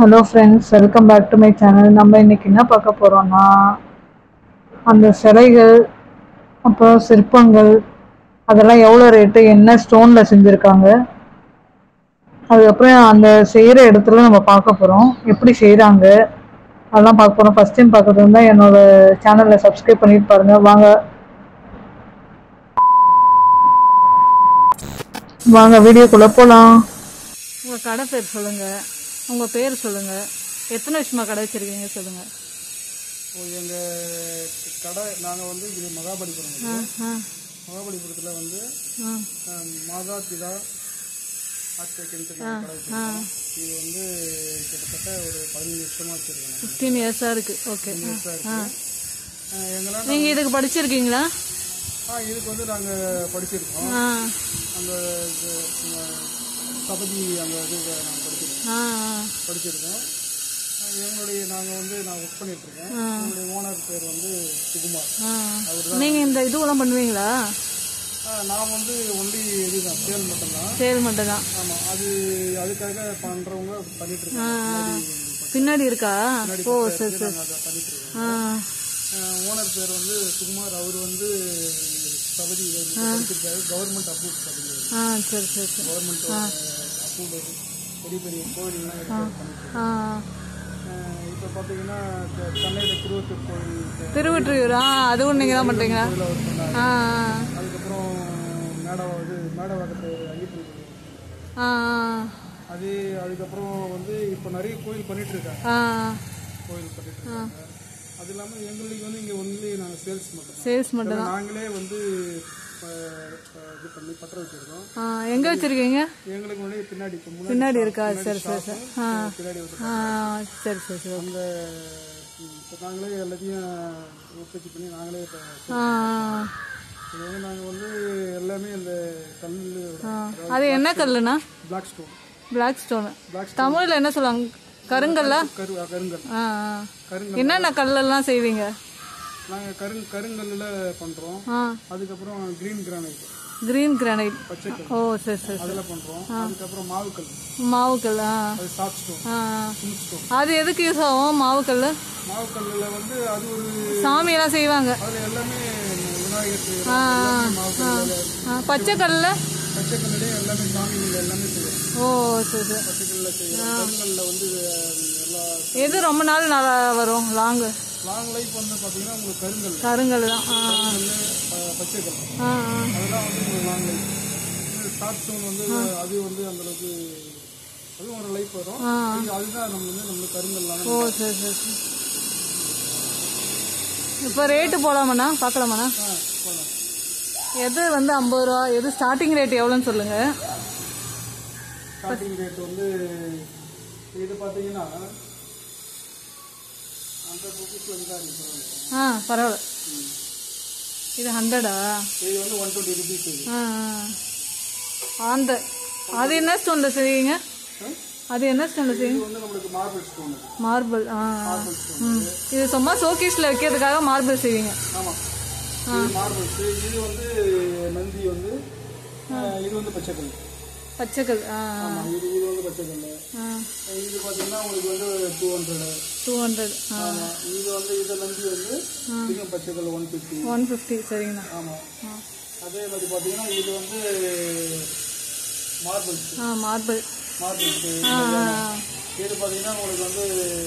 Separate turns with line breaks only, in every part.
Hello friends welcome back to my channel நம்ம இன்னைக்கு என்ன பார்க்க போகிறோம்னா அந்த சிலைகள் அப்புறம் சிற்பங்கள் அதெல்லாம் எவ்வளோ ரேட்டு என்ன ஸ்டோனில் செஞ்சுருக்காங்க அதுக்கப்புறம் அந்த செய்கிற இடத்துல நம்ம பார்க்க போகிறோம் எப்படி செய்கிறாங்க அதெல்லாம் பார்க்க போகிறோம் ஃபஸ்ட் டைம் பார்க்குறது இருந்தால் என்னோட சேனலில் சப்ஸ்கிரைப் பண்ணிட்டு பாருங்கள் வாங்க வாங்க வீடியோக்குள்ளே போகலாம்
உங்கள் கடை பேர் சொல்லுங்கள் உங்கள் பேர் சொல்லுங்கள் எத்தனை வருஷமாக கடை வச்சுருக்கீங்க சொல்லுங்கள்
இப்போ எங்கள் கடை நாங்கள் வந்து இது மகாபலிபுரம் இது.
ஆ
மகாபலிபுரத்தில் வந்து
ஆ
அஹ், மாதா பிதா ஆர்கிடெக்ட் கடை வச்சிருக்கோம் இது வந்து கிட்டத்தட்ட ஒரு பதினஞ்சு வருஷமாக வச்சுருக்கேன்
ஃபிஃப்டீன் இயர்ஸாக இருக்குது ஓகே ஆ
எங்களால்
நீங்கள் இதுக்கு படிச்சிருக்கீங்களா
ஆ இதுக்கு வந்து நாங்கள் படிச்சிருக்கோம்
ஆ
அந்த இது, அஹ், சபதி அந்த இது நாங்கள் படிச்சிருக்கோம்
ஆ
படிச்சிருக்கோம் அஹ், எங்களுடைய நாங்கள் வந்து நான் ஒர்க் பண்ணிகிட்ருக்கேன் எங்களுடைய ஓனர் பேர் வந்து சுகுமார்
ஆ நீங்கள் இந்த இதுவெல்லாம் பண்ணுவீங்களா
ஆ, நான் வந்து ஒன்லி இதுதான் சேல் மட்டும்தான்
சேல் மட்டும் தான்
ஆமாம் அது அதுக்காக பண்ணுறவங்க பண்ணிட்டு இருக்காங்க
பின்னாடி இருக்கா ஓ சரி சரி
நாங்கள் அதை பண்ணிட்டு இருக்கோம்
ஆ
ஓனர் பேர் வந்து சுகுமார் அவர் வந்து சபதி படிச்சிருக்காரு கவர்மெண்ட் அப்ரூவ் சபதி
ஆ சரி சரி சரி
கவர்மெண்ட் அப்ரூவ் பெரிய பெரிய கோவில்லாம் எடுத்து பண்ணிட்டு
ஆ
இப்போ பார்த்தீங்கன்னா செ- சென்னையில் திருவத்தூர் கோவில்
திருவொற்றியூர் ஆ அதுவும் நீங்கள் தான் பண்ணுறீங்களா
கோயிலில் ஒர்க் பண்ணார்
ஆ
அதுக்கப்புறம் மேடவா இது மேடவாக்கத்து ஐயப்பன் கோவில்
ஆ
அது அதுக்கப்புறம் வந்து இப்போ நிறைய கோயில் பண்ணிட்டு இருக்காங்க
ஆ
கோயில் பண்ணிட்டு இருக்காங்க அது இல்லாமல் எங்களுக்கு வந்து இங்கே ஒன்லி நாங்கள் சேல்ஸ் மட்டும்
சேல்ஸ் மட்டும்
நாங்களே வந்து ப- ப- இது பண்ணி பற்ற வச்சிருக்கோம்
ஆ எங்கே வச்சுருக்கீங்க
எங்களுக்கு வந்து பின்னாடி இப்போ முன்னாடி
பின்னாடி இருக்கா சரி சரி சரி ஆ
பின்னாடி வந்து
ஆ சரி சரி சரி
அந்த இப்போ நாங்களே எல்லாத்தையும் உற்பத்தி பண்ணி நாங்களே இப்போ
ஆ
இது வந்து நாங்கள் வந்து எல்லாமே இந்த கல்
ஆ அது என்ன கல்லுண்ணா
black stone
black stone
black
தமிழில் என்ன சொல்லுவாங்க கருங்கல்லா
கரு கருங்கல்
ஆ ஆ.
கருங்கல்
என்னென்ன கல்லெல்லாம் செய்வீங்க
நாங்கள் கருங் கருங்கல்லில் பண்ணுறோம்
ஆ
அதுக்கப்புறம் க்ரீன் கிரானைட்
கிரீன் கிரானைட்
பச்சைக்கல்
ஓ சரி சரி சரி
அதில் பண்ணுறோம் அதுக்கப்புறம் மாவுக்கல்
மாவுக்கல் ஆ
அது சாஃப்ட் ஸ்டோன்
ஆ
ஸ்மூத் ஸ்டோன்
அது எதுக்கு யூஸ் ஆகும் மாவுக்கல்
மாவுக்கல்லில் வந்து அது ஒரு
சாமியெல்லாம் செய்வாங்க
அதில் எல்லாமே விநாயகர் செய்யறோம்.
ஆ
எல்லாமே மாவுக்கல்லில்
ஆ பச்சை கல்லில்
பச்சைக்கல்லையும் எல்லாமே சாமிகள் எல்லாமே செய்யறோம்
ஓ சரி சரி
பச்சைக்கல்லில் செய்யறோம் கருங்கல்லில் வந்து அஹ், எல்லா
எது ரொம்ப நாள் நல்லா வரும் லாங்கு
லாங் லைஃப் வந்து பார்த்தீங்கன்னா உங்களுக்கு கருங்கல்
கருங்கல் தான் ஆ
கருங்கல் ப- பச்சைக்கல்
ஆ ஆ
அதெல்லாம் வந்து உங்களுக்கு லாங் லைஃப் ஷார்ட் ஸ்டோன் வந்து அது வந்து அந்த அளவுக்கு அதுவும் ஒரு லைஃப் வரும் இது அதுதான் நம்ம வந்து நம்மளுக்கு கருங்கல்லாம்
ஓ சரி சரி சரி இப்போ ரேட்டு போகலாமாண்ணா பார்க்கலாமாண்ணா
ஆ போகலாம்
எது வந்து ஐம்பது ரூபா எது ஸ்டார்டிங் ரேட் எவ்வளோன்னு சொல்லுங்கள்
ஸ்டார்டிங் ரேட் வந்து இது பார்த்தீங்கன்னா அந்த ருபீஸ்ல இருந்து தான் இருக்கு
ஆ பரவாயில்ல இது ஹண்ட்ரடா
இது வந்து ஒன் டுவெண்ட்டி ருபீஸ் இது
ஆ அந்த அது என்ன ஸ்டோனில் செய்வீங்க அது என்ன ஸ்டோனில் செய்வீங்க
இது வந்து நம்மளுக்கு மார்பிள் ஸ்டோன்
மார்பிள் ஆ ஆ.
மார்பிள் ஸ்டோன்
ம் இது சும்மா ஷோகேஸில் வைக்கிறதுக்காக மார்பிள் செய்வீங்க
ஆமாம் இது மார்பிள்ஸ் இது வந்து நந்தி வந்து அஹ், இது வந்து பச்சைக்கல்
பச்சைக்கல் ஆ
ஆமாம் இது இது வந்து பச்சைக்கல்
ஆ
இது பார்த்தீங்கன்னா உங்களுக்கு வந்து டூ ஹண்ட்ரட்
டூ ஹண்ட்ரட் ஆ
ஆமாம் இது வந்து இது நந்தி வந்து இதுவும் பச்சைக்கல் ஒன் ஃபிஃப்டி
ஒன் ஃபிஃப்டி சரிங்கண்ணா
ஆமாம் அதே மாதிரி பார்த்தீங்கன்னா இது வந்து மார்பிள்ஸ்
ஆ மார்பிள்
மார்பிள்ஸ்
ஆ ஆ,
இது பார்த்தீங்கன்னா உங்களுக்கு வந்து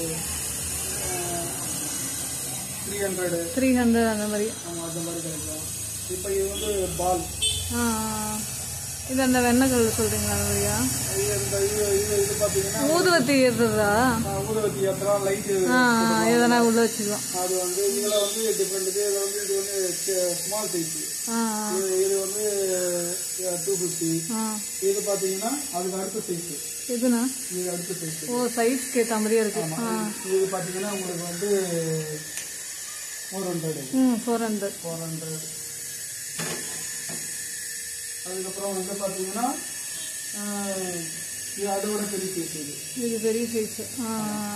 த்ரீ ஹண்ட்ரடு
த்ரீ ஹண்ட்ரட் அந்த மாதிரி
ஆமாம் அந்த மாதிரி கிடைக்கும் இப்போ இது வந்து பால்
ஆ ஆ. இது அந்த வெண்ணெய்கல் சொல்கிறீங்களா அந்த மாதிரியா
இது இந்த இது இது இது பார்த்தீங்கன்னா
ஊதுவத்தி ஏற்றுறதா
ஊதுவத்தி ஏற்றலாம் லைட்டு
ஆ ஆ, எதனா உள்ள வச்சுக்கலாம்
அது வந்து இதில் வந்து டிஃப்ரெண்ட் இது இதில் வந்து இது வந்து ஸ்மால் சைஸ்
ஆ
இது இது வந்து டூ ஃபிஃப்டி
ஆ
இது பார்த்தீங்கன்னா அதுக்கு அடுத்த சைஸ்
எதுண்ணா
இது அடுத்த சைஸ்
ஓ சைஸ்க்கு ஏற்ற மாதிரியே இருக்கு ஆ
இது பார்த்தீங்கன்னா உங்களுக்கு வந்து ஃபோர் ஹண்ட்ரடு
ம் ஃபோர் ஹண்ட்ரட்
ஃபோர் ஹண்ட்ரட் அதுக்கப்புறம் வந்து பார்த்தீங்கன்னா ஆஹ், இது அதோட பெரிய சைஸ் இது
இது பெரிய சைஸ் ஆ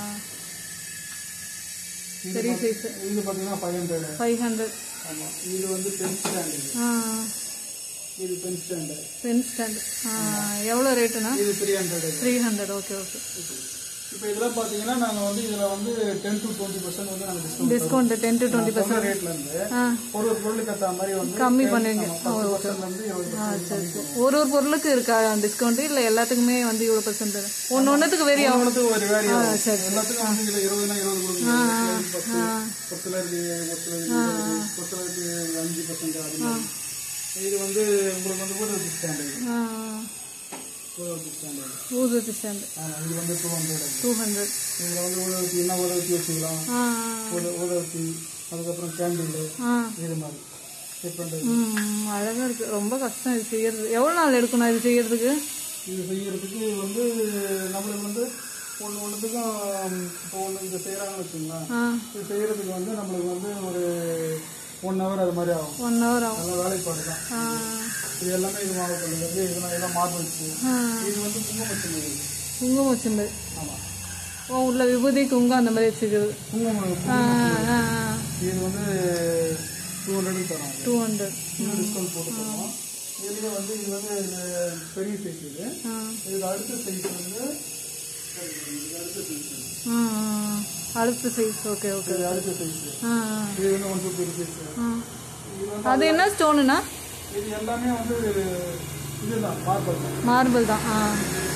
இது
பெரிய
பாத்தி-
சைஸ்
இது பார்த்தீங்கன்னா ஃபைவ் ஹண்ட்ரட்
ஃபைவ் ஹண்ட்ரட்
ஆமாம் இது வந்து பென் ஸ்டாண்டு
ஆ
இது பென் ஸ்டாண்டு
பென் ஸ்டாண்ட் ஆ எவ்வளோ ரேட்டுண்ணா
இது three hundred
three hundred okay okay
இப்போ இதெல்லாம் பார்த்தீங்கன்னா நாங்கள் வந்து இதில் வந்து டென் டு டுவெண்ட்டி பர்சன்ட் வந்து நாங்கள் discount
discount ten to twenty
சொன்ன ரேட்லேருந்து
ஆ
ஒரு ஒரு பொருளுக்கு ஏற்ற மாதிரி வந்து
கம்மி பண்ணுவீங்க
பத்து பர்சன்ட்லேருந்து இருபது
ஆ சரி சரி ஒரு ஒரு பொருளுக்கு இருக்கா டிஸ்கவுண்ட் இல்லை எல்லாத்துக்குமே வந்து இவ்வளோ பர்சன்ட் ஒன்று ஒன்றுத்துக்கு வெறி ஆகும்
பர்சன்ட் ஒரு வேரி ஆகும்
சரி
எல்லாத்துக்கும் வந்து இதில் இருபதுனா இருபது கொடுக்குறோம் பத்து பத்து சிலருக்கு ஒரு சிலருக்கு இருபது, ஒரு சிலருக்கு அஞ்சு பர்சன்ட் அது மாதிரி இது வந்து உங்களுக்கு வந்து ஊத வச்சு ஸ்டாண்டர்டு
ஆ
ஊத வச்சு ஸ்டாண்டர்டு
ஊதுவத்தி ஸ்டாண்டு
ஆமாம் இது வந்து டூ ஹண்ட்ரட்
டூ ஹண்ட்ரட்
இதில் வந்து ஊத வச்சு என்ன ஊத வச்சு வச்சுக்கலாம்
ஆ
ஊத ஊத வச்சு அதுக்கப்புறம் கேண்டில்
ஆ
இது மாதிரி டிஃப்ரெண்ட்
ம் அழகாக இருக்குது ரொம்ப கஷ்டம் இது செய்யறது எவ்வளோ நாள் எடுக்கணும் இது செய்யறதுக்கு
இது செய்யறதுக்கு வந்து நம்மளுக்கு வந்து ஒன்று ஒன்றுத்துக்கும் இப்போ ஒன்று இதை செய்கிறாங்கன்னு வச்சுங்களேன்
ஆ
இது செய்யறதுக்கு வந்து நம்மளுக்கு வந்து ஒரு ஒன் ஹவர் அது மாதிரி ஆகும்
ஒன் ஹவர் ஆகும்
நல்ல வேலைப்பாடு தான்
ஆ
இது எல்லாமே இது மாவு பண்ணுறது இதெல்லாம் இதெல்லாம் மார்பிள்ஸு
ஆ
இது வந்து குங்குமச்சம் இது
குங்குமம் வச்சுருந்து
ஆமாம்
ஓ உள்ள விபூதி குங்கம் அந்த மாதிரி வச்சுக்குது
குங்குமம்
ஆ ஆ
இது வந்து டூ ஹண்ட்ரடுக்கு தரோம்
டூ ஹண்ட்ரட்
இது டிஸ்கவுண்ட் போட்டு தரோம் இதுலேயே வந்து இது வந்து இது பெரிய சைஸ் இது
ஆ
இதுக்கு அடுத்த சைஸ் வந்து இது அடுத்த சைஸ்
ஆ ஆ. அடுத்த சைஸ் ஓகே ஓகே
இது அடுத்த சைஸ்
ஆ
இது வந்து ஒன் ஃபிஃப்டி ருபீஸ்
ஆ
இது வந்து
அது என்ன ஸ்டோனுண்ணா
இது எல்லாமே வந்து இதுதான் மார்பல் தான்
மார்பிள் தான் ஆ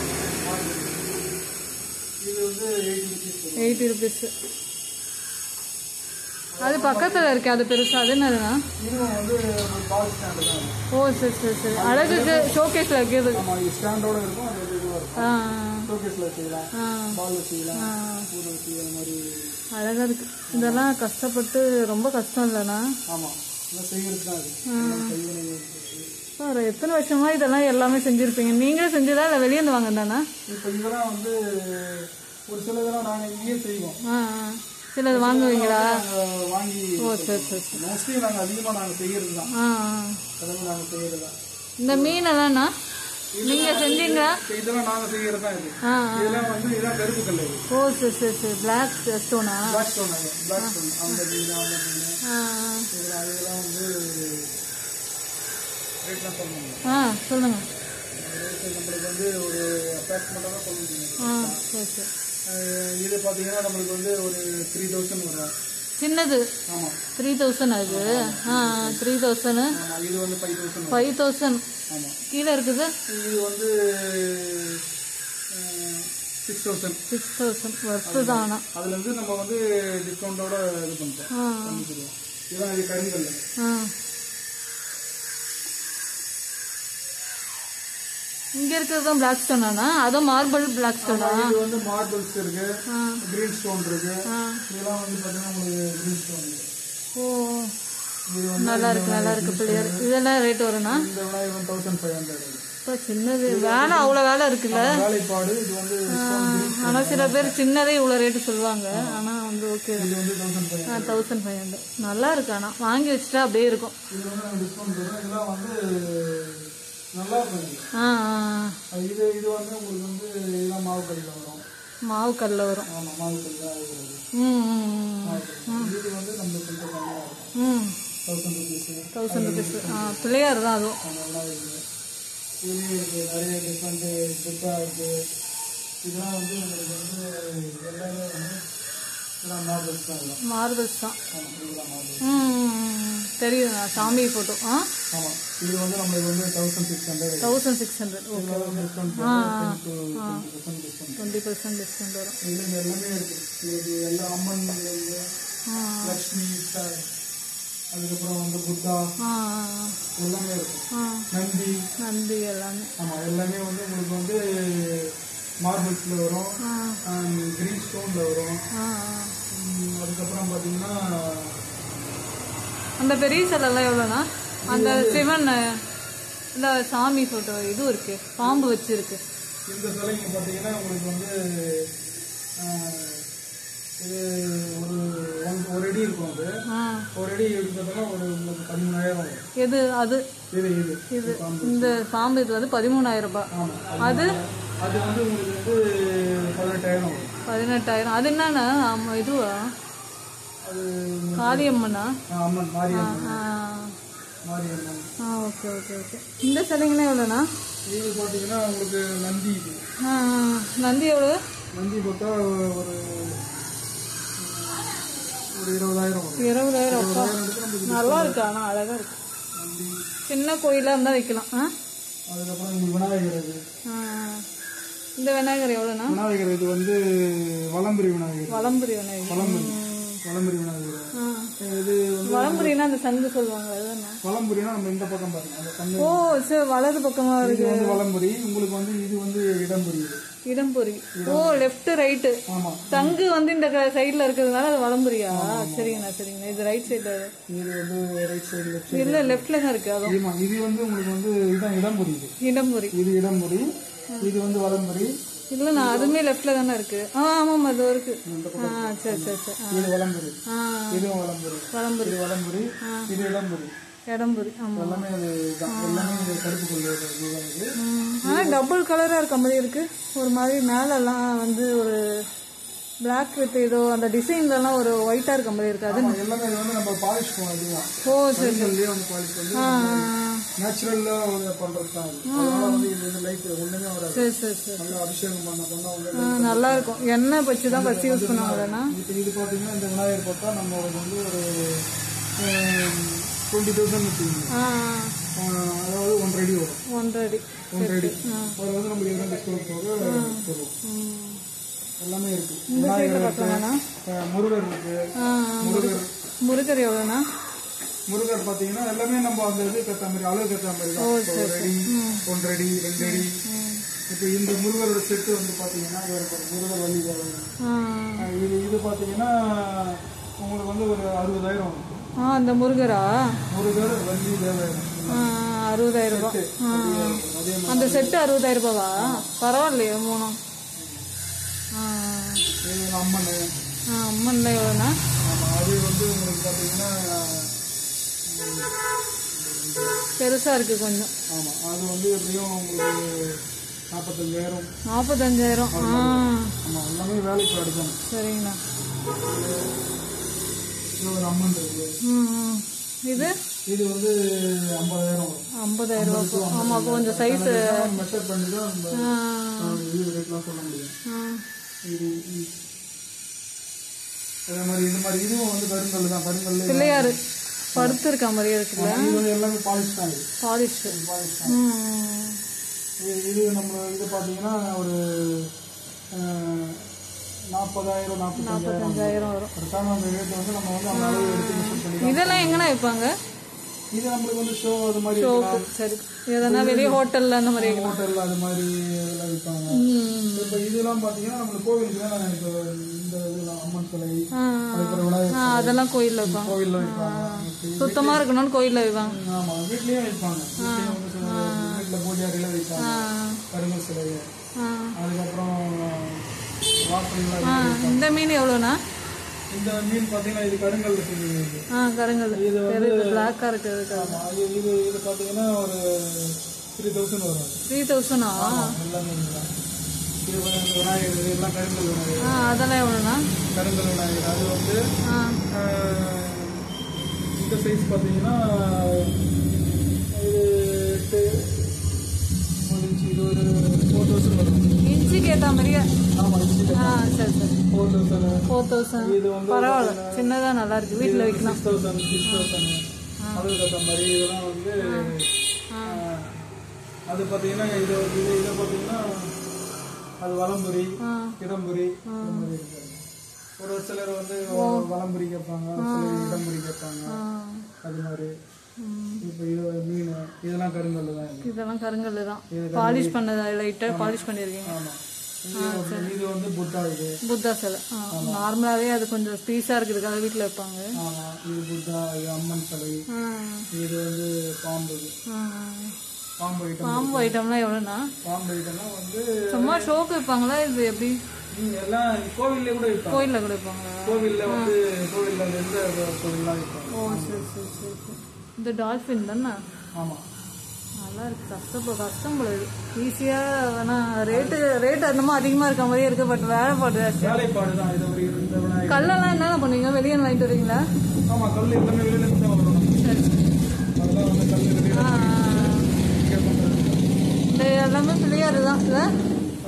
இது வந்து எயிட்டி ருபீஸ்
எயிட்டி ருபீஸ் அது பக்கத்தில் இருக்கே அது பெருசா அது என்னதுண்ணா
இதுவும் வந்து ஒரு பால் ஸ்டாண்டு தான்
ஓ சரி சரி சரி அழகுக்கு ஷோகேஸில் வைக்கிறது
ஆமாம் இது ஸ்டாண்டோட இருக்கும் அது வந்து இதுவாக இருக்கும்
ஆ
ஷோகேஸில் வச்சுக்கலாம்
ஆ
பால் வச்சுக்கலாம்
ஆ
பூனை வச்சு அந்த மாதிரி
அழகாக இருக்கு இதெல்லாம் கஷ்டப்பட்டு ரொம்ப கஷ்டம் இல்லைண்ணா
ஆமாம் இதெல்லாம் செய்யறது தான் அது எல்லாம் கைவினைகள் இருக்கு.
சார் எத்தனை வருஷமா இதெல்லாம் எல்லாமே செஞ்சுருப்பீங்க நீங்களே செஞ்சதா இல்லை வெளியே இருந்து வாங்கினாண்ணா
இப்போ இதெல்லாம் வந்து ஒரு சில இதெல்லாம் நாங்கள் இங்கேயே செய்வோம்
ஆ ஆ சிலது வாங்குவீங்களா
நாங்கள் வாங்கி
ஓ சரி சரி சரி
மோஸ்ட்லி நாங்கள் அதிகமாக நாங்கள் செய்யறது தான்
ஆ ஆ.
எல்லாமே நாங்கள் செய்யறது தான்
இந்த மீன் எல்லாம்ண்ணா நீங்கள் செஞ்சீங்களா
இப்போ இதெல்லாம் நாங்கள் செய்யறது தான் இது
ஆ
இதெல்லாம் வந்து இதெல்லாம் கருப்பு கல் இது
ஓ சரி சரி சரி பிளாக் ஸ்டோனா
பிளாக் ஸ்டோன் அது பிளாக் ஸ்டோன் அந்த மீன் அந்த மீன்
ஆ
இதெல்லாம் அதெல்லாம் வந்து ரேட்லாம் சொல்ல முடியும்
ஆ சொல்லுங்க
ரேட்டு நம்மளுக்கு வந்து ஒரு அப்ராக்சிமேட்டாக தான் சொல்ல முடியும்
ஆ சரி சரி
அஹ் இது பார்த்தீங்கன்னா நம்மளுக்கு வந்து ஒரு த்ரீ தௌசண்ட் வரும்
சின்னது
ஆமாம்
த்ரீ தௌசண்ட் அது ஆ த்ரீ தௌசண்ட்
ஆமாம் இது வந்து ஃபைவ் தௌசண்ட்
ஃபைவ் தௌசண்ட்
ஆமாம்
கீழே இருக்குது
இது வந்து six thousand
six thousand worth தான் ஆனால்
அதில் வந்து நம்ம வந்து டிஸ்கவுண்ட்டோட இது பண்ணிட்டோம்
ஆ
பண்ணிக்கிறோம் இதுதான் இது கருங்கல்
ஆ இங்கே இருக்கிறது தான் பிளாக் ஸ்டோனாண்ணா அதுவும் மார்பிள் பிளாக் ஸ்டோனா
இது வந்து மார்பிள்ஸ் இருக்கு
ஆ
கிரீன் ஸ்டோன் இருக்கு
ஆ
இதெல்லாம் வந்து பார்த்தீங்கன்னா உங்களுக்கு கிரீன் ஸ்டோன் இருக்கு
ஓ
இது வந்து
நல்லா இருக்கு நல்லா இருக்கு பிள்ளையார் இதெல்லாம் ரேட் வரும்ண்ணா
இந்த விநாயகன் தௌசண்ட் ஃபைவ் ஹண்ட்ரட்
இப்போ சின்னது வேலை அவ்வளோ வேலை இருக்குல்ல
வேலைப்பாடு இது வந்து stone green.
ஆனால் சில பேர் சின்னதே இவ்வளோ ரேட்டு சொல்லுவாங்க ஆனால் வந்து ஓகே
இது வந்து தௌசண்ட் ஃபைவ்
ஆ தௌசண்ட் ஃபைவ் ஹண்ட்ரட் நல்லா இருக்கு ஆனால் வாங்கி வச்சுட்டா அப்படியே இருக்கும்
இது வந்து நம்ம டிஸ்கவுண்ட் தரோம் இதெல்லாம் வந்து நல்லா இருக்கும் இது.
ஆ ஆ,
அது இது இது வந்து உங்களுக்கு வந்து இதெல்லாம் மாவு கல்லில் வரும்
மாவு கல்லில் வரும்
ஆமாம் மாவு கல் தான் இருக்கிறது
ம் ம்,
மாவு கல். இது வந்து நம்மளுக்கு கொஞ்சம் கம்மியாக இருக்கும்
ம்
தௌசண்ட் ருபீஸு
தௌசண்ட் ருபீஸ் ஆ பிள்ளையார் தான் அதுவும்
நல்லா இருக்குது இதுலேயும் இருக்குது நிறைய டிஃப்ரெண்ட்டு புத்தா இருக்குது இதெல்லாம் வந்து உங்களுக்கு வந்து எல்லாமே வந்து இதெல்லாம் மார்பிள்ஸ் தான் இதெல்லாம்
மார்பிள்ஸ் தான்
ஆமாம் இதெல்லாம் மார்பிள்ஸ்
ம் ம், ம். தெரியும் சாமி ஃபோட்டோ ஆ
ஆமாம் இது வந்து நம்மளுக்கு வந்து thousand six hundred
thousand six hundred okay
discount ten to twenty percent discount
twenty percent discount வரும்
இதில் எல்லாமே இருக்குது இது எல்லா அம்மன் இருந்து
ஆ
லக்ஷ்மி த- அதுக்கப்புறம் வந்து புத்தா
ஆ
எல்லாமே இருக்கும்
ஆ
நந்தி
நந்தி எல்லாமே
ஆமாம் எல்லாமே வந்து உங்களுக்கு வந்து மார்பிள்ஸில் வரும்
ஆ
கிரீன் ஸ்டோனில் வரும்
ஆ
உம், அதுக்கப்புறம் பார்த்தீங்கன்னா
அந்த பெரிய சிலைலாம் எவ்வளோண்ணா அந்த சிவன் இந்த சாமி ஃபோட்டோ இதுவும் இருக்கு பாம்பு வச்சிருக்கு
இந்த சிலைங்க பார்த்தீங்கன்னா உங்களுக்கு வந்து ஆஹ், இது ஒரு ஒன் ஒரு அடி இருக்கும் அது
ஆ
ஒரு அடி எடுத்ததெல்லாம் ஒரு உங்களுக்கு பதிமூணாயிரம் வரும்
எது அது
இது இது
இது இந்த பாம்பு இது வந்து பதிமூணாயிரம் ரூபாய்
ஆமாம்
அது
அது வந்து உங்களுக்கு வந்து பதினெட்டாயிரம் வரும்
பதினெட்டாயிரம் அது என்னண்ணா ஆமா இதுவா
அது
காளியம்மனா
ஆ, அம்மன் மாரியம்மன்
ஆ
மாரியம்மன்
ஆ ஓகே ஓகே ஓகே இந்த சிலைங்கண்ணா எவ்வளோண்ணா
இது பார்த்தீங்கன்னா உங்களுக்கு நந்தி இது
ஆ ஆ. நந்தி எவ்வளோ
நந்தி பார்த்தா ஒரு ஒரு இருபதாயிரம் வரும்
இருபதாயிரம் அப்பா
இருபதாயிரம் எடுத்து நம்மளுக்கு
நல்லா இருக்கு ஆனா அழகா இருக்கு
நந்தி
சின்ன கோயிலா இருந்தா வைக்கலாம் ஆ?
அதுக்கப்புறம் இங்க விநாயகர் இது
ஆ. இந்த விநாயகர் எவ்வளோண்ணா
விநாயகர் இது வந்து வலம்புரி விநாயகர்
வலம்புரி விநாயகர்
வலம்புரி வலம்புரி விநாயகர்
ஆ.
இது வந்து
வலம்புரினா அந்த சங்கு சொல்லுவாங்க அதுதானே
வலம்புரினா நம்ம இந்த பக்கம் பாருங்க அந்த கண்ணு
ஓ சரி வலது பக்கமா இருக்கு
இது வந்து வலம்புரி உங்களுக்கு வந்து இது வந்து இடம்புரி இது
இடம்புரி ஓ லெஃப்ட் ரைட்டு
ஆமா
சங்கு வந்து இந்த சைடுல இருக்கிறதுனால அது வலம்புரியா சரிங்கண்ணா சரிங்கண்ணா இது ரைட் சைடுல
இது வந்து ரைட் சைடு லெஃப்ட்
இல்ல லெஃப்ட்ல தான் இருக்கு அதுவும்
ஆமா இது வந்து உங்களுக்கு வந்து இதான் இடம்புரி இது
இடம்புரி
இது இடம்புரி இது வந்து வலம்புரி
இல்லண்ணா அதுவுமே லெஃப்ட்ல தானே இருக்கு ஆ ஆமாம் அது இருக்கு ஆ சரி சரி சரி ஆ.
இது வலம்புரி
ஆ
இதுவும் வலம்புரி
வலம்புரி
இது வலம்புரி இது இடம்புரி
இடம்புரி ஆமா
எல்லாமே அது தான் எல்லாமே இது கருப்பு கொள்ளை இதுதான் இது
ம். ஆனா டபுள் கலரா இருக்க மாதிரி இருக்கு ஒரு மாதிரி மேலெல்லாம் வந்து ஒரு பிளாக் வித் ஏதோ அந்த டிசைன்லலாம் ஒரு ஒயிட்டா இருக்க மாதிரி இருக்கு அது
ஆமா, எல்லாமே இது வந்து நம்ம பாலிஷ் பண்ணுவோம் இதுதான்
ஓ சரி
கருங்கல்லையே வந்து பாலிஷ் பண்ணி
ஆ
நேச்சுரலா பண்றது தான் இது அதனால வந்து இது வந்து லைட் ஒண்ணுமே வராது
சரி சரி சரி
நல்லா அபிஷேகம் பண்ண பண்ணவங்க
ஆ, நல்லா இருக்கும் எண்ணெய் வச்சு தான் ஃபர்ஸ்ட் யூஸ் பண்ணுவாங்கண்ணா
இப்போ இது பார்த்தீங்கன்னா இந்த விநாயகர் பார்த்தா நம்ம வந்து ஒரு டுவெண்ட்டி தௌசண்ட் வச்சுக்கோங்க
ஆ
ஆஹ் அதாவது ஒன்றரை அடி வரும்
ஒன்றரை அடி
ஒன்றரை அடி அது வந்து நம்ம இரண்டு ஸ்டோர் போக தருவோம்
ம்.
எல்லாமே இருக்கு
இந்த சைடில்
விநாயகர் இருக்கு
பார்த்தோம்னா
ஆஹ் முருகர் இருக்கு
ஆ
முருகர்
முருகர் எவ்வளோண்ணா
முருகர் பார்த்தீங்கன்னா எல்லாமே நம்ம அந்த இது கத்த மாதிரி அளவு கத்த மாதிரி தான் இப்போ ஒரு அடி ஒன்றரை அடி ரெண்டு அடி இப்போ இந்த முருகரோட செட்டு வந்து பார்த்தீங்கன்னா இது இருக்கு முருகர் வள்ளி தேவன்
ஆ
ஆஹ் இது இது பார்த்தீங்கன்னா உங்களுக்கு வந்து ஒரு அறுபதாயிரம் வரும்
ஆ அந்த முருகரா
முருகர் வள்ளி தேவன்
ஆ அறுபதாயிரம் ரூபாய் ஆ
அதே
அந்த செட்டு அறுபதாயிரம் ரூபாவா பரவாயில்லையே மூணும் ஆ
இது அம்மன்
ஆ அம்மன்ல எவ்வளோண்ணா
ஆமாம் அது வந்து உங்களுக்கு பார்த்தீங்கன்னா
பெருசா இருக்கு கொஞ்சம்
ஆமாம் அது வந்து எப்படியும் உங்களுக்கு நாற்பத்தஞ்சாயிரம்
நாற்பத்தஞ்சாயிரம் ஆ
ஆமாம் எல்லாமே வேலைக்கு எடுக்கணும்
சரிங்கண்ணா
இது ஒரு அம்மன் இருக்குது
ம் ம். இது
இது வந்து ஐம்பதாயிரம் வரும்
ஐம்பதாயிரம் ரூபாய் ஆமா கொஞ்சம் சைஸ்
மெஷர் பண்ணி தான் நம்ம
ஆ
ஆஹ், இது ரேட்லாம் சொல்ல முடியும்
ஆ
இது இது. அதே மாதிரி இது மாதிரி இதுவும் வந்து கருங்கல் தான் கருங்கல்
பிள்ளையாரு படுத்து இருக்க மாதிரியே இருக்குல்ல
இது வந்து எல்லாமே பாலிஷ் தான் இது
பாலிஷ்
பாலிஷ் தான்
ம்
இது இது நம்ம இது பார்த்தீங்கன்னா ஒரு ஆஹ், நாற்பதாயிரம் நாற்பத்தஞ்சாயிரம்
நாற்பத்தஞ்சாயிரம் வரும்
கரெக்டான அந்த ரேட் வந்து நம்ம வந்து அந்த அளவு எடுத்து மெஷர் பண்ணி
இதெல்லாம் எங்கண்ணா வைப்பாங்க
இது நம்மளுக்கு வந்து ஷோ அது மாதிரி
ஷோக்கு சரி எதனா வெளியே ஹோட்டல்ல அந்த மாதிரி
ஹோட்டல் அது மாதிரி இதெல்லாம் விற்பாங்க
ம்
இப்போ இதெல்லாம் பார்த்தீங்கன்னா நம்மளுக்கு கோவிலுக்கு தான் இப்போ இந்த இதெல்லாம் அம்மன் சிலை
ஆ
அதுக்கப்புறம் விநாயகர்
ஆ அதெல்லாம் கோயில்ல வைப்பாங்க
கோவிலில் வைப்பாங்க
சுத்தமா இருக்கணும்னு கோயில்ல வைப்பாங்க
ஆமாம் வீட்லேயும் வைப்பாங்க வீட்லேயும் வந்து வீட்டில் பூஜை அறையில் வைப்பாங்க
ஆ
கருங்கல் சிலை
ஆ
அதுக்கப்புறம் வாசலில்
ஆ இந்த மீன் எவ்வளோண்ணா
இந்த மீன் பார்த்தீங்கன்னா இது கருங்கல் செஞ்சது
ஆ கருங்கல் தெரியுது பிளாக்கா இருக்குது
ஆமாம் இது இது இது பார்த்தீங்கன்னா ஒரு த்ரீ தௌசண்ட் வரும் அது.
த்ரீ தௌசண்டா
எல்லாமே இதுதான். இது வந்து இந்த விநாயகர் இது எல்லாம் கருங்கல் விநாயகர்
ஆ அதெல்லாம் எவ்வளோண்ணா
கருங்கல் விநாயகர் அது வந்து
ஆ
ஆஹ், இந்த சைஸ் பார்த்தீங்கன்னா இது எட்டு ஒரு இன்ச்சு இது ஒரு ஃபோர் தௌசண்ட் வரும்
இன்ச்சுக்கு ஏற்ற மாதிரியே
ஆமாம் இன்ச்சு
ஆ சரி சரி
ஃபோர் தௌசண்ட்
ஃபோர் தௌசண்ட்
இது வந்து
பரவாயில்ல சின்னதா நல்லா இருக்கு வீட்டில் வைக்கலாம்
சிக்ஸ் தௌசண்ட் சிக்ஸ் தௌசண்ட் அதுக்கு தகுந்த மாதிரி இதெல்லாம் வந்து ஆஹ், அது பார்த்தீங்கன்னா இது இது இதை பார்த்தீங்கன்னா அது வலம்புரி
ஆ
இடம்புரி இடம்புரி இருக்காது ஒரு சிலர் வந்து வலம்புரி கேட்பாங்க ஒரு சிலர் இடம்புரி கேட்பாங்க
ஆ
அது மாதிரி
ம்.
இப்போ இது மீன் இதெல்லாம் கருங்கல் தான் இது
இதெல்லாம் கருங்கல் தான் பாலிஷ் பண்ணதா லைட்டாக பாலிஷ் பண்ணியிருக்கீங்க
ஆமாம் இது வந்து- இது வந்து புத்தா இது
புத்தா சிலை நார்மலாகவே அது கொஞ்சம் பீஸாக இருக்கிறதுக்காக வீட்டில் வைப்பாங்க
ஆமாம் இது புத்தா இது அம்மன் சிலை
ஆ
இது வந்து பாம்பு
ஆ
பாம்பு ஐட்டம்
பாம்பு ஐட்டம்லாம் எவ்வளோண்ணா
பாம்பு ஐட்டம்னா வந்து
சும்மா ஷோக்கு வைப்பாங்களா இது எப்படி
நீங்க எல்லாம் கோவில்ல கூட வைப்பாங்க
கோயிலில் கூட வைப்பாங்களா
கோவில்ல வந்து கோவில்ல எந்த கோவில்லாம் வைப்பாங்க
ஓ சரி சரி சரி சரி இந்த டால்ஃபின் தானே
ஆமா
நல்லா இருக்கு கஷ்டப்போ கஷ்டம் போல இது ஈஸியாக வேணா ரேட்டு ரேட் என்னமோ அதிகமாக இருக்க மாதிரியே இருக்கு பட் வேலை பாடு ஜாஸ்தி
வேலைப்பாடு தான் இது ஒரு இந்த விநாயகர்
கல்லெல்லாம் என்னென்ன பண்ணுவீங்க வெளியே வாங்கிட்டு வரீங்களா
ஆமா கல் எல்லாமே வெளியில இருந்து தான் வரணும்
சரி
அதெல்லாம் வந்து கல் வெளியில
ஆ,
இங்கே பண்றது
இந்த எல்லாமே பிள்ளையாரு தான் இல்லை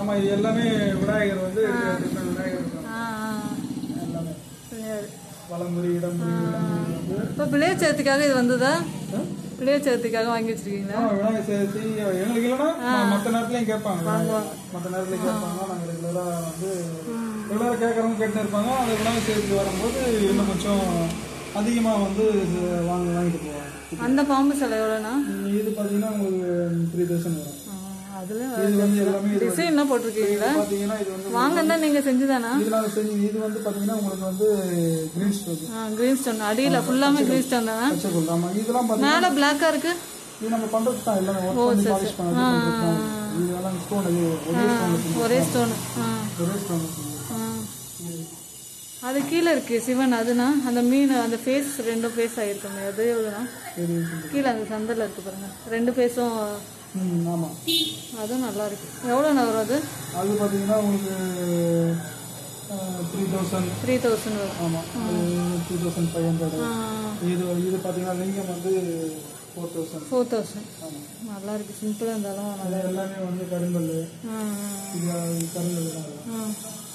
ஆமா இது எல்லாமே விநாயகர் வந்து different விநாயகர் இருக்காங்க.
ஆ ஆ
எல்லாமே
பிள்ளையார்
வலமுறை இடமுறை இடமுறை வந்து
இப்போ பிள்ளையார் சதுர்த்திக்காக இது வந்ததா பிள்ளையார் சதுர்த்திக்காக வாங்கி வச்சிருக்கீங்களா
ஆ, விநாயகர் சதுர்த்தி எங்களுக்கு இல்லைன்னா ம- மத்த நேரத்துலயும் கேட்பாங்க விநாயகர். மத்த நேரத்துல கேட்பாங்க நாங்க ரெகுலரா வந்து ரெகுலரா கேட்கறவங்க கேட்டு இருப்பாங்க அந்த விநாயகர் சதுர்த்தி வரும்போது இன்னும் கொஞ்சம் அதிகமா வந்து இது வாங்க வாங்கிட்டு போவாங்க
அந்த பாம்பு சிலை எவ்வளோண்ணா
இது பாத்தீங்கன்னா உங்களுக்கு த்ரீ தௌசண்ட் வரும்
அதில்
இது வந்து எல்லாமே இது
டிசைன்லாம் போட்டிருக்கீங்களா
பாத்தீங்கன்னா இது வந்து
வாங்கன்னா நீங்கள் செஞ்சுதானா
இது நாங்க செஞ்சு இது வந்து பாத்தீங்கன்னா உங்களுக்கு வந்து கிரீன் ஸ்டோன்
ஆ க்ரீன் ஸ்டோன் அடியில் ஃபுல்லாமே க்ரீன் ஸ்டோன் தானே
பச்சை கோல்டு ஆமா இதெல்லாம் பாத்தீங்கன்னா
மேலே பிளாக்காக இருக்கு
இது நம்ம பண்றது தான் எல்லாமே ஒர்க் பண்ணி பாலிஷ் பண்ணது பண்றது தான். இதெல்லாம் ஸ்டோன் இது ஒரே ஸ்டோன்
ஒரே ஸ்டோனு ஆ
ஒரே ஸ்டோன்
ஆ அது கீழே இருக்கு சிவன் அதுனா அந்த மீன் அந்த ஃபேஸ் ரெண்டும் ஃபேஸ் ஆகிருக்குமே அது எவ்வளோண்ணா கீழே அந்த சந்தில் இருக்கு பாருங்க ரெண்டு ஃபேஸும்
ம் ஆமா
அதுவும் நல்லா இருக்கு எவ்வளோண்ணா வரும் அது
அது பாத்தீங்கன்னா உங்களுக்கு த்ரீ தௌசண்ட்
த்ரீ தௌசண்ட் வரும்
ஆமா த்ரீ தௌசண்ட் ஃபைவ் ஹண்ட்ரட்
ஆ
இது இது பாத்தீங்கன்னா லிங்கம் வந்து ஃபோர் தௌசண்ட்
ஃபோர் தௌசண்ட்
ஆமா
நல்லா இருக்கு சிம்பிளாக இருந்தாலும் நல்லா
இது எல்லாமே வந்து கருங்கல்
ஆ
இது கருங்கல் தான் இது.
ஆ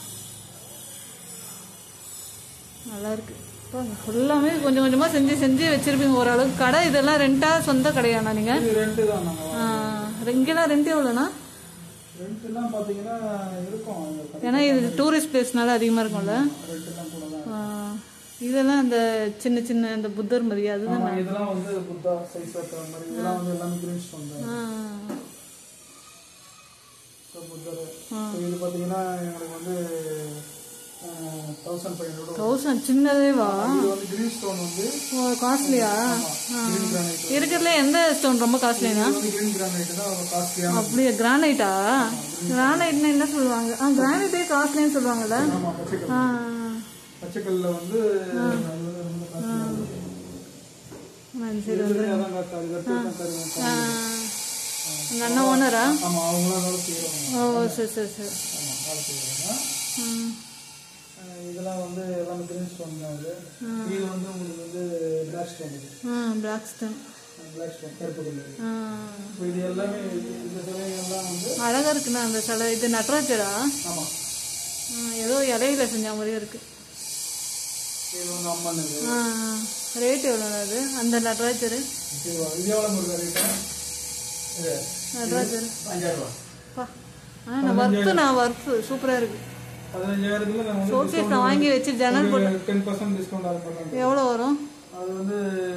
நல்லா இருக்கு ஃபுல்லாமே கொஞ்சம் கொஞ்சமாக செஞ்சு செஞ்சு வச்சிருப்பீங்க ஓரளவுக்கு கடை இதெல்லாம் ரெண்டா சொந்த கடையாண்ணா நீங்கள்
இது ரெண்டு தான் நாங்க
இங்கெல்லாம் ரெண்ட் எவ்வளோண்ணா
ரெண்ட் எல்லாம் பாத்தீங்கன்னா இருக்கும்
ஏன்னா இது டூரிஸ்ட் பிளேஸ்னால அதிகமாக இருக்கும்ல
ரெண்ட் எல்லாம் கூட தான்
ஆ, இதெல்லாம் இந்த சின்ன சின்ன இந்த புத்தர் மாதிரி அதுதான்
ஆமா இதெல்லாம் வந்து புத்தா சைஸ் இருக்கிற மாதிரி இதெல்லாம் வந்து எல்லாமே கிரீன் ஸ்டோன் தான்
ஆ,
So, புத்தர் So, இது பாத்தீங்கன்னா எங்களுக்கு வந்து தௌசண்ட் ஃபைவ் ஹண்ட்ரட்
தௌசண்ட் சின்னதே வா
இது வந்து கிரீன் ஸ்டோன் வந்து
காஸ்ட்லியா
கிரீன் கிரானைட்
இருக்கிறதுல எந்த ஸ்டோன் ரொம்ப காஸ்ட்லினா
இது வந்து கிரீன் கிரானைட் தான் காஸ்ட்லியான
அப்படியே கிரானைட்டா கிரானைட்னா என்ன சொல்லுவாங்க ஆ கிரானைட்டே காஸ்ட்லின்னு சொல்லுவாங்கல்ல
ஆமா பச்சைக்கல்
ஆ
பச்சைக்கல்ல வந்து அது வந்து ரொம்ப காஸ்ட்லியான
ஆ, சரி
அதான் காசு அது கட்டு தருவாங்க
ஆ, உங்க அண்ணன் ஓனரா
ஆமா அவங்களாம் வேலை செய்யறவங்க
ஓ சரி சரி சரி
ஆமா வேலை செய்யறவங்க
ம்
அஹ் இதெல்லாம் வந்து எல்லாமே கிரீன் ஸ்டோன் தான் இது இது வந்து உங்களுக்கு வந்து பிளாக் ஸ்டோன் இது
ம் பிளாக் ஸ்டோன்
பிளாக் ஸ்டோன் கருப்பு கல்லு
ஆ
இப்போ இது எல்லாமே இது- இந்த சிலைகள்லாம் வந்து
அழகா இருக்குண்ணா அந்த சிலை இது நட்ராஜரா
ஆமா
ம், ஏதோ இலையில செஞ்ச மாதிரியே இருக்கு
இது வந்து அம்மன் இது
ஆ ரேட் எவ்வளோ அது அந்த நட்ராஜர்
இது இது எவ்வளோ முருகா ரேட்டா இது
நட்ராஜர்
அஞ்சாயிரம் ரூபா
பா ஆ நான் ஒர்க்கு நான் ஒர்க்கு சூப்பராக இருக்கு
பதினஞ்சாயிரத்துல நான் வந்து
ஷோகேஸ் நான் வாங்கி வச்சு ஜன்னல் போட்டு
டென் பர்சன்ட் டிஸ்கவுண்ட் ஆகும் பண்ணுறேன்
எவ்வளோ வரும்
அது வந்து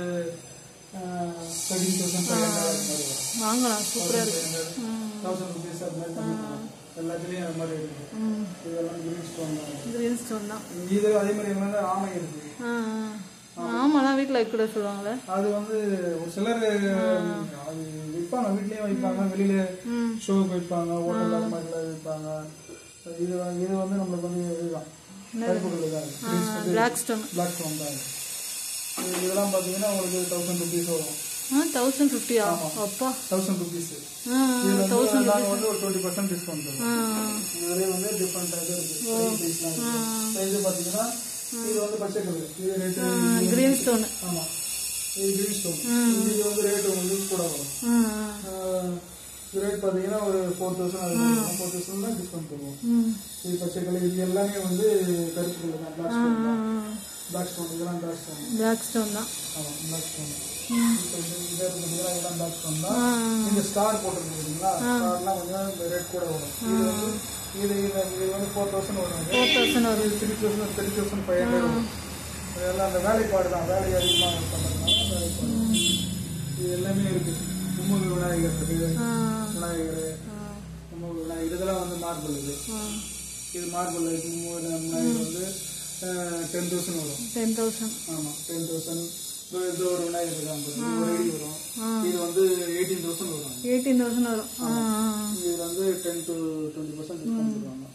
தேர்ட்டின் தௌசண்ட் ஃபைவ் ஹண்ட்ரட் அது மாதிரி வரும்
வாங்கலாம் சூப்பராக இருக்கு
தௌசண்ட் ருபீஸ் அது மாதிரி பண்ணிக்கலாம் எல்லாத்துலேயும் அது மாதிரி இருக்குது
ம்
இதெல்லாம் கிரீன் ஸ்டோன் தான்
கிரீன் ஸ்டோன் தான்
இது அதே மாதிரி வந்து ஆமை இருக்குது
ஆ ஆ. ஆமாலாம் வீட்டில் வைக்கூட சொல்லுவாங்களே
அது வந்து ஒரு சிலர் அது விற்பாங்க வீட்லயும் வைப்பாங்க வெளியில
ம்
ஷோவுக்கு வைப்பாங்க ஹோட்டல் அது மாதிரிலாம் வைப்பாங்க இது வந்து- இது வந்து நம்மளுக்கு வந்து இதுதான் கைப்பொருள் தான்
பிளாக் ஸ்டோன்
பிளாக் ஸ்டோன் தான் இது. இது- இதெல்லாம் பார்த்தீங்கன்னா உங்களுக்கு தௌசண்ட் ருபீஸ் வரும்
ஆ தௌசண்ட் ஃபிஃப்டியா அப்பா
தௌசண்ட் ருபீஸ்
ஆ
இது வந்து நாங்கள் வந்து ஒரு டுவெண்ட்டி பர்சன்ட் டிஸ்கவுண்ட் தருவோம்
ஆ
இதுலேயே வந்து டிஃப்ரெண்ட் இது இருக்கு ப்ரைஸ்லாம் இருக்கு இது பார்த்தீங்கன்னா இது வந்து பச்சை கலர் இது ரேட்டு
கிரீன் ஸ்டோனு
ஆமாம் இது கிரீன் ஸ்டோன் இது வந்து ரேட் உங்களுக்கு கூட வரும்
ம்
ரேட் பார்த்தீங்கன்னா ஒரு ஃபோர் தௌசண்ட் அது ஃபோர் தௌசண்ட் தான் டிஸ்கவுண்ட் தருவோம்
ம்
இது பச்சை கலர் இது எல்லாமே வந்து கருப்பு கலர் தான் பிளாக் ஸ்டோன் தான் பிளாக் ஸ்டோன் இதெல்லாம் பிளாக் ஸ்டோன்
பிளாக் ஸ்டோன் தான்
ஆமாம் பிளாக் ஸ்டோன் இப்போ இது இதே பார்த்தீங்கன்னா இதெல்லாம் பிளாக் ஸ்டோன் தான் இந்த ஸ்டார் போட்டிருக்கு பார்த்தீங்களா ஸ்டார்லாம் கொஞ்சம் ரேட் கூட வரும் இது வந்து இது இது இது வந்து ஃபோர் தௌசண்ட் வரும்
ஃபோர் தௌசண்ட் வரும்
இது three thousand three thousand five hundred வரும் இதெல்லாம் அந்த வேலைப்பாடு தான் வேலை அதிகமாக பண்ணுறதுனால வேலைப்பாடு இது எல்லாமே இருக்குது மும்மூர் விநாயகர் இருக்குது
ஆ
விநாயகர் மும்மூர் விநாயகர் இதெல்லாம் வந்து மார்பிள் இது
ஆ
இது மார்பிள் மும்மூர் விநாயகர் வந்து டென் தௌசண்ட் வரும்
டென் தௌசண்ட்
ஆமாம் டென் தௌசண்ட் இது ஒரு விநாயகர் இருக்காங்க பாருங்க. இது ஒரு அடி வரும் இது வந்து எயிட்டீன் தௌசண்ட் வரும்
எயிட்டீன் தௌசண்ட் வரும் ஆ ஆ
இது வந்து ten to twenty percent discount தருவாங்க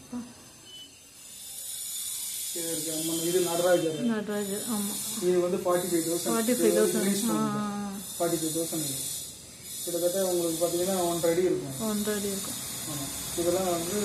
இது இருக்கு அம்மன் இது நடராஜர்
நட்ராஜர் ஆமாம்
இது வந்து forty five thousand
forty five thousand ஆ
ஃபார்ட்டி ஃபைவ் தௌசண்ட் இது கிட்டத்தட்ட உங்களுக்கு பார்த்தீங்கன்னா ஒன்றரை அடி இருக்கும்
ஒன்றரை அடி இருக்கும்
ஆமாம் இதெல்லாம் வந்து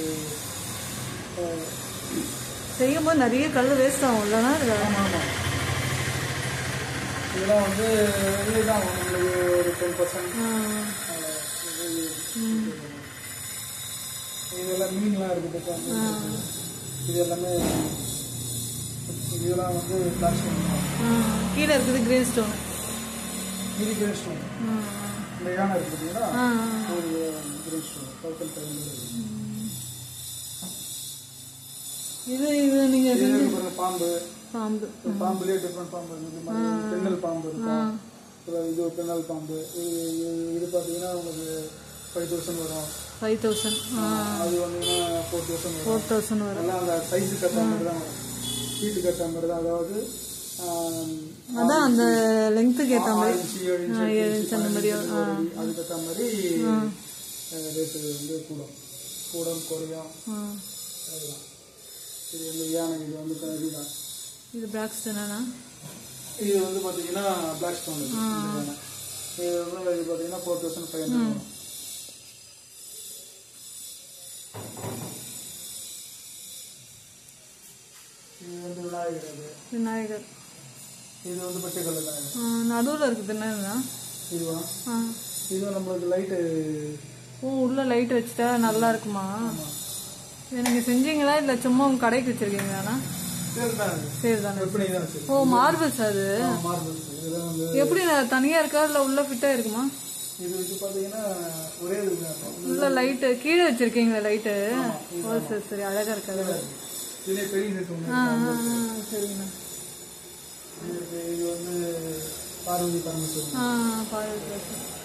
அஹ்,
செய்யும்போது நிறைய கல் வேஸ்ட் ஆகும் இல்லைனா
ஆமாம் ஆமாம் இதெல்லாம் வந்து இதுதான் உங்களுக்கு ஒரு டென் பர்சன்ட் இது எல்லாம் மீன்லாம் இருக்குது இப்போ வந்து இது எல்லாமே இதெல்லாம் வந்து பிளாக் ஸ்டோன்
ஆ, கீழே இருக்குது கிரே ஸ்டோன்
இது கிரே ஸ்டோன் இந்த யானை இருக்குது பார்த்தீங்களா ஒரு grey stone thousand five hundred
இது இது நீங்க
இது இருக்கு பாருங்க பாம்பு
பாம்பு
ஒரு பாம்புலேயே டிஃப்ரெண்ட் பாம்பு இருக்குது இது மாதிரி பெண்ணல் பாம்பு இருக்கும் அப்புறம் இது ஒரு பெண்ணல் பாம்பு இது இது- இது பார்த்தீங்கன்னா உங்களுக்கு ஃபைவ் தௌசண்ட் வரும்
ஃபைவ் தௌசண்ட்
அது வந்தீங்கன்னா ஃபோர் தௌசண்ட் வரும்
ஃபோர் தௌசண்ட் வரும்
எல்லாம் அந்த சைஸு கட்ட மாதிரி தான் வரும் சீட்டு கட்ட மாதிரி தான் அதாவது ஆம்,
அதான் அந்த லெங்க்த்துக்கு ஏற்ற மாதிரி
ஆறு இன்ச்சு, ஏழு இன்ச்சு, எட்டு
ஏழு
இன்ச்சு,
இன்ச்சு அந்த
பன்னெண்டு
மாதிரி,
இன்ச்சு, ஒரு அடி. அதுக்கேற்ற மாதிரி ரேட்டு வந்து கூடும் கூடும் குறையும்
ஆ.
அதெல்லாம் இது வந்து யானை இது வந்து இதுதான்
இது பிளாக் ஸ்டோனா
இது வந்து பார்த்தீங்கன்னா பிளாக் ஸ்டோன் இது இந்த யானை. இது வந்து இது பார்த்தீங்கன்னா ஃபோர் தௌசண்ட் ஃபைவ் ஹண்ட்ரட் வரும் இது வந்து விநாயகர் அது
விநாயகர்
இது வந்து பச்சை கலர் விநாயகர்
நடுவில் இருக்குது என்னதுன்னா
இதுவா
ஆ.
இது நம்மளுக்கு லைட்டு
ஓ உள்ள லைட் வச்சுட்டா நல்லா இருக்குமா இது நீங்க செஞ்சீங்களா இல்ல சும்மா உங்க கடைக்கு வச்சிருக்கீங்களாண்ணா
இதுதான் அது
சரி தானே
எப்படி தான் சரி
ஓ மார்பிள்ஸ் அது
மார்பிள்ஸ் இதெல்லாம் வந்து
எப்படி நான் தனியா இருக்கா இல்ல உள்ள ஃபிட்டா இருக்குமா
இது இது பார்த்தீங்கன்னா ஒரே இதுதான்
உள்ள லைட்டு கீழே வச்சிருக்கீங்களா லைட்டு ஓ சரி சரி அழகா இருக்காது
இதுலேயே பெரிய சைஸ் ஒன்று
ஆ ஆ, ஆ, சரிங்கண்ணா
இது இது வந்து பார்வதி பரமேஸ்வரன்
ஆ பாருங்க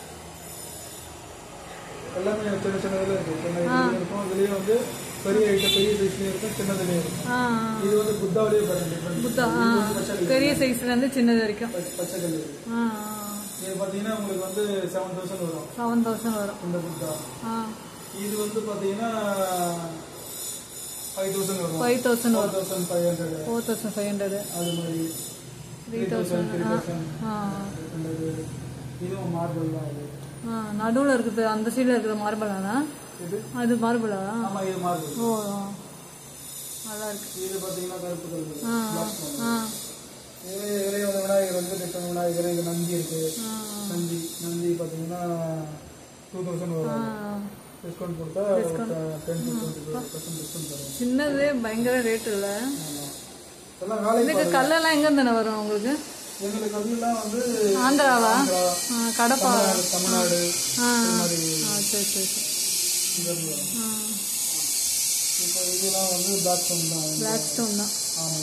எல்லாமே சின்ன சின்னதுல இருக்கு சின்ன இதுலயும் இருக்கும் இதுலயும் வந்து பெரிய ஐட்டம் பெரிய சைஸ்லயும் இருக்கும் சின்னதுலயும் இருக்கும்
ஆ
இது வந்து புத்தாவிலேயே பாருங்க different.
புத்தா ஆ பெரிய சைஸ்ல இருந்து சின்னது வரைக்கும்
பச்சை- பச்சை கல் இருக்கு
ஆ
இது பார்த்தீங்கன்னா உங்களுக்கு வந்து செவன் தௌசண்ட் வரும்
செவன் தௌசண்ட் வரும்
இந்த புத்தா
ஆ
இது வந்து பார்த்தீங்கன்னா ஃபைவ் தௌசண்ட் வரும்
ஃபைவ் தௌசண்ட் வரும்
four thousand five hundred
four thousand five hundred
அது மாதிரி
த்ரீ தௌசண்ட்
த்ரீ தௌசண்ட்
ஆ
இதுவும் மார்பிள் தான் இது
ஆ நடுவில் இருக்குது அந்த சைடில் இருக்கிற மார்பிளானா
இது
அது மார்பிளா
ஆமா இது மார்பிள்
ஓ ஆ. நல்லா இருக்கு
இது பார்த்தீங்கன்னா கருப்பு கல்
ஆ
Black stone.
ஆ
இது இதுலேயே வந்து விநாயகர் வந்து டிஃப்ரெண்ட் விநாயகர் இது நந்தி இருக்கு
ஆ
நந்தி நந்தி பார்த்தீங்கன்னா டூ தௌசண்ட்
ஆ.
வரும் டிஸ்கவுண்ட் கொடுத்தா ten to twenty percent discount தரும்
சின்னது பயங்கர ரேட் இல்லை
ஆமா. எல்லாம் வேலை
இதுக்கு கல்லெல்லாம் எங்க தானே வரும் உங்களுக்கு
எங்களுக்கு அதெல்லாம் வந்து
ஆந்திராவா
ஆந்திரா,
ஆ, கடப்பா
தமிழ்நாடு, தமிழ்நாடு
ஆ
இந்த மாதிரி
ஆ சரி சரி சரி
இங்கிருந்து வரும்
ஆ
இப்போ இதெல்லாம் வந்து பிளாக் ஸ்டோன் தான்
பிளாக் ஸ்டோன் தான்
ஆமாம்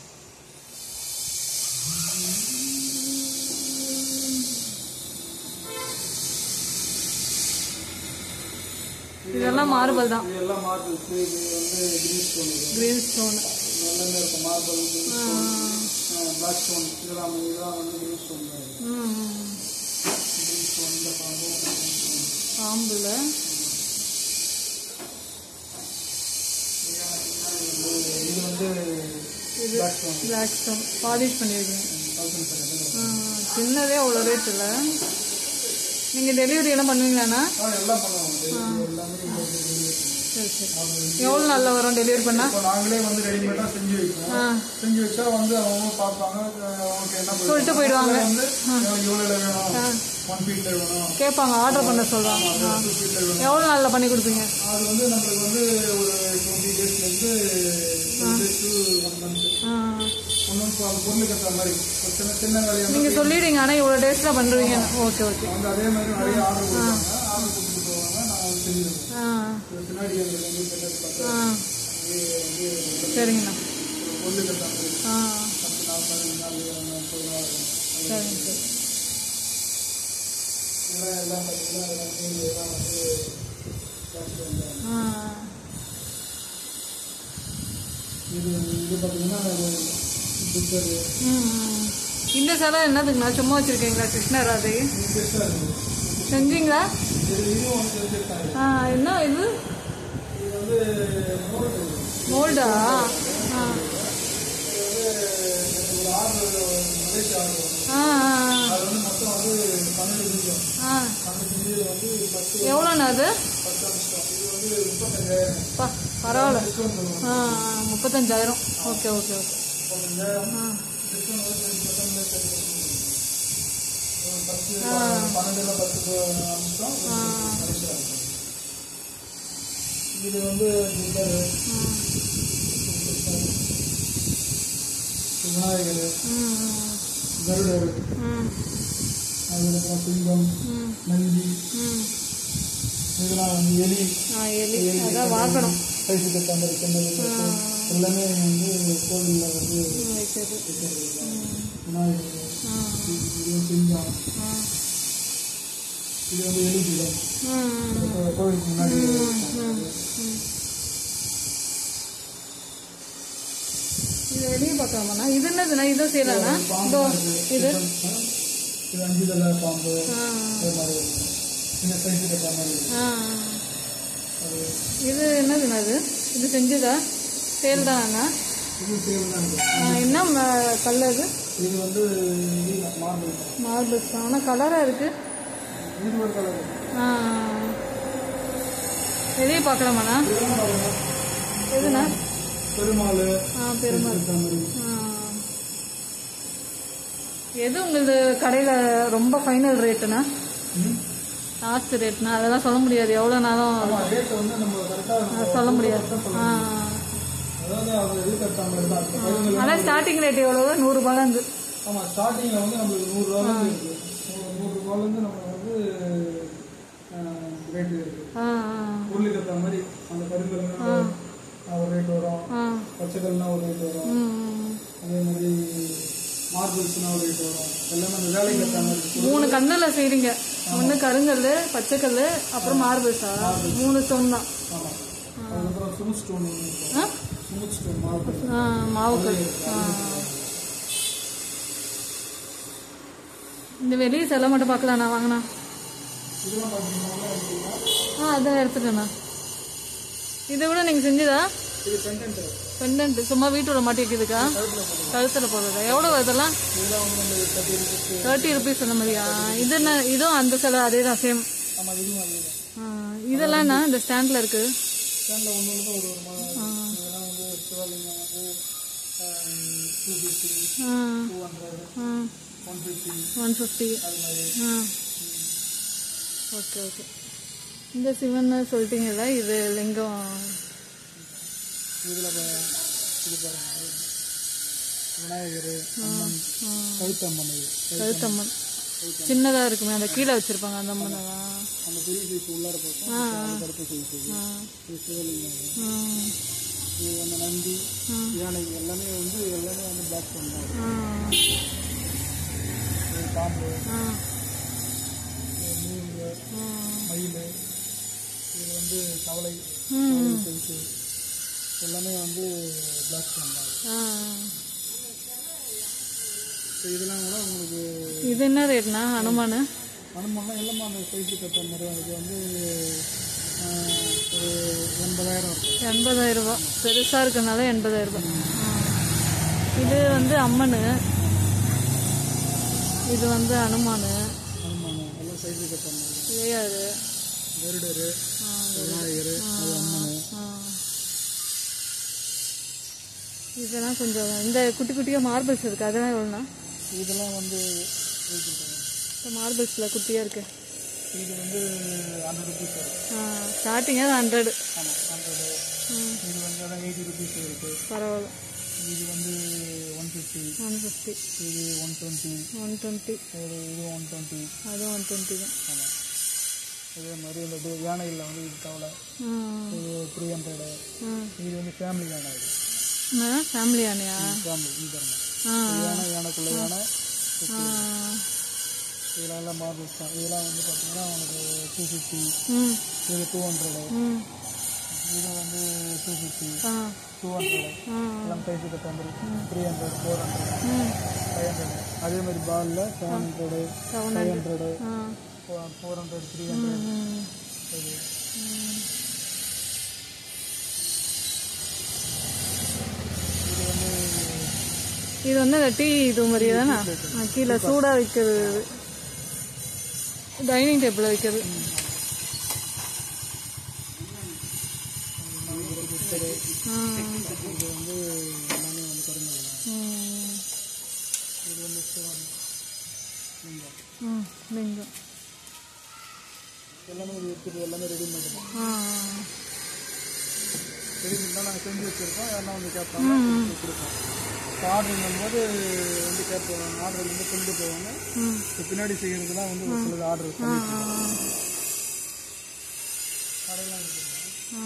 இதெல்லாம் மார்பிள் தான்
இது எல்லாம் மார்பிள்ஸ் இது வந்து கிரீன் ஸ்டோன் இது
கிரீன் ஸ்டோன்
எல்லாமே இருக்கும் மார்பிள் பிளாக் ஸ்டோன் இதெல்லாம் இதெல்லாம் வந்து கிரீன் ஸ்டோன் தான் இது. கிரீன் ஸ்டோன் இந்த பாம்பும்
பாம்புல
இது வந்து black stone
black stone polish பண்ணியிருக்கீங்க
தௌசண்ட் ஃபைவ் ஹண்ட்ரட்
ஆ, சின்னதே அவ்வளோ ரேட் இல்லை நீங்கள் டெலிவரி எல்லாம் பண்ணுவீங்களாண்ணா
ஆ எல்லாம் பண்ணுவோம் இது எல்லாமே இங்க வந்து delivery பண்ணுவோம்.
சரி சரி எவ்வளோ நாளில் வரும் டெலிவரி பண்ணால்
இப்போ நாங்களே வந்து ரெடிமேடாக செஞ்சு வைப்போம்
ஆ
செஞ்சு வச்சா வந்து அவங்க பார்ப்பாங்க அஹ் அவங்களுக்கு என்ன பிடிக்கும்.
சொல்லிட்டு போயிடுவாங்க.
வந்து இவ்வளோ வேணும் ஒன் ஃபீட்ல வேணும்
கேட்பாங்க ஆர்டர் பண்ண சொல்கிறாங்க ஆ
டூ ஃபீட்ல வேணும்
எவ்வளோ நாளில் பண்ணி கொடுப்பீங்க
அது வந்து நம்மளுக்கு வந்து ஒரு டுவெண்ட்டி டேஸ்லேருந்து டேஸ் டு ஒன் மந்த்
ஆ
ஒன்றும் பொருளுக்கு ஏற்ற மாதிரி ஒரு சின்ன சின்ன வேலையாக
நீங்கள் சொல்லிடுங்க ஆனால் இவ்வளோ டேஸ்ட்டில் பண்ணுறீங்க ஓகே ஓகே
வந்து அதே மாதிரி நிறைய ஆர்டர் கொடுப்பாங்க ஆர்டர் கொடுத்துட்டு போவாங்க நான் வந்து செஞ்சு தருவேன்
ஆ
இது பின்னாடி எங்களுக்கு வந்து பெரிய பத்து
ஆ சரிங்கண்ணா
பொருளுக்கு ஏற்ற மாதிரி
ஆ
பத்து நாள் பதினஞ்சு நாள் இருபது நாள் முப்பது நாள் ஆகும்.
சரிங்க சரி
இதெல்லாம் எல்லாம் பார்த்தீங்கன்னா இதெல்லாம் மீன் இதெல்லாம் வந்து ஜாஸ்தி வந்தாங்க
ஆ
இது இது பார்த்தீங்கன்னா புத்தர்
ம் ம். இந்த சிலை என்னதுங்கண்ணா சும்மா வச்சுருக்கீங்களா கிருஷ்ணராதை
பெருசாக இருக்குது
செஞ்சீங்களா
இது இதுவும் வந்து தெரிஞ்சிருக்காங்க
ஆ என்ன இது
இது வந்து மோல்டு
மோல்டா ஆ
இது வந்து ஒரு ஆறு மலேசியா ஆறு வரும்.
ஆ ஆ,
அது வந்து மொத்தம் வந்து பன்னெண்டு நிமிஷம்
ஆ
பன்னெண்டு நிமிஷம் வந்து பத்து
எவ்வளோண்ணா அது
பத்து நிமிஷம் இது வந்து முப்பத்தஞ்சாயிரம்
பா பரவாயில்ல
டிஸ்கவுண்ட் பண்ணுவோம்
ஆ ஆ, முப்பத்தஞ்சாயிரம் ஓகே ஓகே ஓகே
முப்பத்தஞ்சாயிரம்
ஆ
டிஸ்கவுண்ட் வந்து ரெண்டு பர்சன்ட் ஒரு பத்து பன்னெண்டுல பத்து நிமிஷம் மலேசியா இருக்கும் இது வந்து புத்தர்
ம்
விநாயகர்
ம்
கருடர்
ம்
அதுக்கப்புறம் சிங்கம்
ம்
நந்தி
ம்
இதெல்லாம் வந்து எலி
ஆ எலி அதான் வாக்கணும்
சைஸு கட்டாமல் சின்னது எல்லாமே வந்து கோவிலில் வந்து
ம், வைக்கிறது
விநாயகர்
ஆ
இது சிங்கம்
ஆ
இது வந்து எலி சிங்கம்
ம்
கோவிலுக்கு முன்னாடி
இது வெளியே பார்க்கலாமாண்ணா இது என்னதுண்ணா இதுவும் செய்யலாண்ணா இதோ இது
இது அஞ்சு தலை பாம்பு
ஆ
அது மாதிரி சின்ன சைஸு கட்டுற மாதிரி
ஆ இது என்னதுண்ணா இது இது செஞ்சுதா சேல் தானா
இது சேவல் தான் இருக்கு
ஆ, என்ன ம- கல் அது
இது வந்து இது மார்பிள்
மார்பிள்ஸ் தான் ஆனால் கலராக இருக்கு
இது ஒரு கலர்
ஆ வெளியே பார்க்கலாமாண்ணா எதுண்ணா
பெருமாள்
ஆ பெருமாள்
கட்டுற மாதிரி
ஆ. எது உங்களது கடையில் ரொம்ப ஃபைனல் ரேட்டுண்ணா
ம்.
லாஸ்ட் ரேட்னா அதெல்லாம் சொல்ல முடியாது எவ்வளோ நாளும்
ஆமா ரேட் வந்து நம்ம கரெக்டாக
சொல்ல முடியாது ஆ
அதாவது அவர் இது கட்டுற மாதிரி தான் இப்போ பதினேழு
ஆனால் ஸ்டார்டிங் ரேட் எவ்வளோ நூறுரூபாலேருந்து
ஆமாம் ஸ்டார்டிங்கில் வந்து நம்மளுக்கு நூறுரூவாலேருந்து இருக்குது நூறு நூறுரூவாலேருந்து நம்ம வந்து ரேட்டு இருக்குது
ஆ
உருளி கட்டுற மாதிரி அந்த கருங்கல்னா ஒரு ரேட் வரும்
ஆ
பச்சைக்கல்னா ஒரு ரேட் வரும்
ம்
அதே மாதிரி மார்பிள்ஸ்னா ஒரு ரேட் வரும் எல்லாமே அந்த வேலை கட்டுற மாதிரி இருக்கும்
மூணு கண்ணில் செய்கிறீங்க ஒன்று கருங்கல் பச்சைக்கல் அப்புறம் மார்பிள்ஸா மூணு ஸ்டோன் தான்
ஆமாம் அதுக்கப்புறம் ஸ்மூத் ஸ்டோன் ஒன்று இருக்கும்
ஆ
ஸ்மூத் ஸ்டோன் மார்பிள்
ஆ மாவுக்கல் ஆ இந்த வெளியே செல்ல மட்டும் பார்க்கலாண்ணா வாங்கண்ணா
இதெல்லாம் பார்த்தீங்கன்னா
ஆ அதான் எடுத்துட்டேண்ணா இதை விட நீங்கள் செஞ்சதா
இது கண்டென்ட்
பெண்டன்ட் சும்மா வீட்டோட மாட்டிக்குதுக்கா கழுத்தில் போடுறதா எவ்வளோ இதெல்லாம்
இதெல்லாம் வந்து நம்ம தேர்ட்டி ருபீஸ்
தேர்ட்டி ருபீஸ் அந்த மாதிரியா இது என்ன இதுவும் அந்த சிலை அதே தான் சேம்
ஆமாம் இதுவும் அதே தான்
இதெல்லாம்ண்ணா இந்த ஸ்டாண்டில் இருக்குது
ஸ்டாண்டில் ஒன்று ஒன்று ஒரு ஒரு மாதிரி இதெல்லாம் வந்து சிவலிங்கம் வந்து டூ ஃபிஃப்டி
ஆ
டூ ஹண்ட்ரட்
ஆ
ஒன் ஃபிஃப்டி
ஒன் ஃபிஃப்டி
அது மாதிரி
ஆ ஓகே ஓகே இந்த சிவன் சொல்லிட்டீங்கல்ல இது லிங்கம்
இதில் இது பாருங்க விநாயகர் அம்மன் கழுத்தம்மன் இது
கழுத்தம்மன் சின்னதாக இருக்குமே அந்த கீழே வச்சுருப்பாங்க அந்த அம்மனை தான்
அந்த பெரிய சைஸ் உள்ளார போட்டோம் அது கருப்பு சைஸ் இது
ஆ
இது சிவலிங்கம்
ஆ
இது அந்த நந்தி யானை எல்லாமே வந்து எல்லாமே வந்து பிளாக் பண்ணுறாங்க
ஆ
இது பாம்பு
ஆ
இது மீன்
ஆ
மயில் இது வந்து தவளை
ம்
சைஸு எல்லாமே வந்து பிளாக் பண்ணுறாங்க
ஆ
ஸோ இதெல்லாம் கூட உங்களுக்கு
இது என்ன ரேட்னா ஹனுமான்
அனுமானம் எல்லாமே அந்த சைஸு கட்டுற மாதிரி தான். இது வந்து ஆஹ், ஒரு எண்பதாயிரம் இருக்கும்
எண்பதாயிரம் ரூபாய் பெருசாக இருக்கனால எண்பதாயிரம் ரூபாய் ஆ. இது வந்து அம்மன் இது வந்து அனுமான்
அனுமானம் எல்லாம் சைஸு கட்டுற மாதிரி
இளையாறு
கருடரு விநாயகர் அது அம்மன்
ஆ. இதெல்லாம் கொஞ்சம் இந்த குட்டி குட்டியாக மார்பிள்ஸ் இருக்குது அதெல்லாம் எவ்வளோண்ணா
இதெல்லாம் வந்து இது பண்றாங்க.
இந்த மார்பிள்ஸில் குட்டியாக இருக்கு
இது வந்து ஹண்ட்ரட் ருபீஸ் வரும்
ஆ ஸ்டார்டிங்கே ஹண்ட்ரடு
ஆமாம் ஹண்ட்ரடு இது வந்து அதான் எயிட்டி ருபீஸ் இருக்குது
பரவாயில்ல
இது வந்து ஒன் ஃபிஃப்டி
ஒன் ஃபிஃப்டி
இது ஒன் டுவெண்ட்டி
ஒன் டுவெண்ட்டி
இது இது ஒன் டுவெண்ட்டி
அதுவும் ஒன் டுவெண்ட்டி தான்
ஆமாம் இதே மாதிரி இந்த இது யானைகளில் வந்து இது தவளை
ஆ
இது த்ரீ ஹண்ட்ரடு
ஆ
இது வந்து ஃபேமிலி யானை இது
என்ன ஃபேமிலி யானையா
ஃபேமிலி இது பாருங்க
ஆ
யானை யானைக்குள்ள யானை
ஆ
இதெல்லாம் எல்லாம் மார்பிள்ஸ் தான் இதெல்லாம் வந்து பார்த்தீங்கன்னா உங்களுக்கு டூ ஃபிஃப்டி
ம்
இது டூ ஹண்ட்ரடு
ம்
இது வந்து டூ ஃபிஃப்டி
ஆ
டூ ஹண்ட்ரட்
ஆ
எல்லாம் சைஸு கட்ட மாதிரி த்ரீ ஹண்ட்ரட் ஃபோர் ஹண்ட்ரட்
ம்
ஃபைவ் ஹண்ட்ரட் அதே மாதிரி பாலில் seven hundred
seven
five hundred
ஆ
ஃபோர் ஹண்ட்ரட் த்ரீ ஹண்ட்ரட்
ம்
இது இது வந்து
இது வந்து அந்த டீ இது மாதிரி தானே ஆ, கீழே சூடாக வைக்கிறது டைனிங் டேபிளில் வைக்கிறது ஆ
இது வந்து எல்லாமே வந்து கருங்கல்
ம்
இது வந்து சிவன் லிங்கம்
ம் லிங்கம்
எல்லாமே இது இருக்குது எல்லாமே ரெடிமேட் தான்
ஆ
ரெடிமேட்லாம் நாங்கள் செஞ்சு வச்சுருக்கோம் யாருன்னா வந்து கேட்பாங்க செஞ்சு கொடுப்போம் இப்போ ஆர்டருங்கும் போது வந்து கேட்போம் ஆர்டர் வந்து கொண்டு போவாங்க
ம்
இப்போ பின்னாடி செய்கிறதுலாம் வந்து ஒரு சிலது ஆர்டர்
ஆ ஆ
கடையெல்லாம் இருக்குது
ஆ